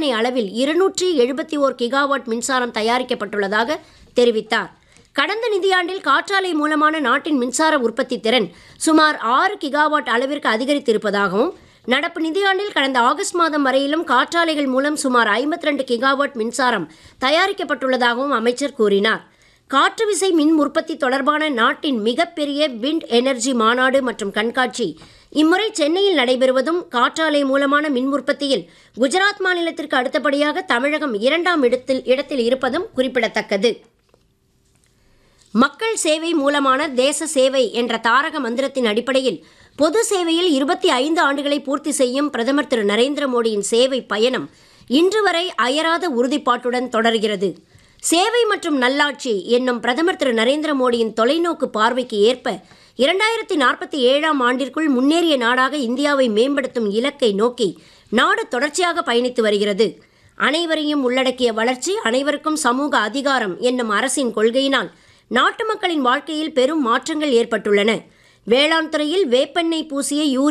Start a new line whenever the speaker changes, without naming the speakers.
சாதனை அளவில் இருநூற்றி எழுபத்தி ஓர் கிகாவாட் மின்சாரம் தயாரிக்கப்பட்டுள்ளதாக தெரிவித்தார் கடந்த நிதியாண்டில் காற்றாலை மூலமான நாட்டின் மின்சார உற்பத்தி திறன் சுமார் ஆறு கிகாவாட் அளவிற்கு அதிகரித்திருப்பதாகவும் நடப்பு நிதியாண்டில் கடந்த ஆகஸ்ட் மாதம் வரையிலும் காற்றாலைகள் மூலம் சுமார் 52 கிகாவாட் மின்சாரம் தயாரிக்கப்பட்டுள்ளதாகவும் அமைச்சர் கூறினார் காற்று விசை மின் உற்பத்தி தொடர்பான நாட்டின் மிகப்பெரிய விண்ட் எனர்ஜி மாநாடு மற்றும் கண்காட்சி இம்முறை சென்னையில் நடைபெறுவதும் காற்றாலை மூலமான மின் உற்பத்தியில் குஜராத் மாநிலத்திற்கு அடுத்தபடியாக தமிழகம் இரண்டாம் இடத்தில் இடத்தில் இருப்பதும் குறிப்பிடத்தக்கது மக்கள் சேவை மூலமான தேச சேவை என்ற தாரக மந்திரத்தின் அடிப்படையில் பொது சேவையில் இருபத்தி ஐந்து ஆண்டுகளை பூர்த்தி செய்யும் பிரதமர் திரு நரேந்திர மோடியின் சேவை பயணம் இன்று வரை அயராத உறுதிப்பாட்டுடன் தொடர்கிறது சேவை மற்றும் நல்லாட்சி என்னும் பிரதமர் திரு நரேந்திர மோடியின் தொலைநோக்கு பார்வைக்கு ஏற்ப இரண்டாயிரத்தி நாற்பத்தி ஏழாம் ஆண்டிற்குள் முன்னேறிய நாடாக இந்தியாவை மேம்படுத்தும் இலக்கை நோக்கி நாடு தொடர்ச்சியாக பயணித்து வருகிறது அனைவரையும் உள்ளடக்கிய வளர்ச்சி அனைவருக்கும் சமூக அதிகாரம் என்னும் அரசின் கொள்கையினால் நாட்டு மக்களின் வாழ்க்கையில் பெரும் மாற்றங்கள் ஏற்பட்டுள்ளன வேளாண் துறையில் வேப்பெண்ணெய் பூசிய யூரி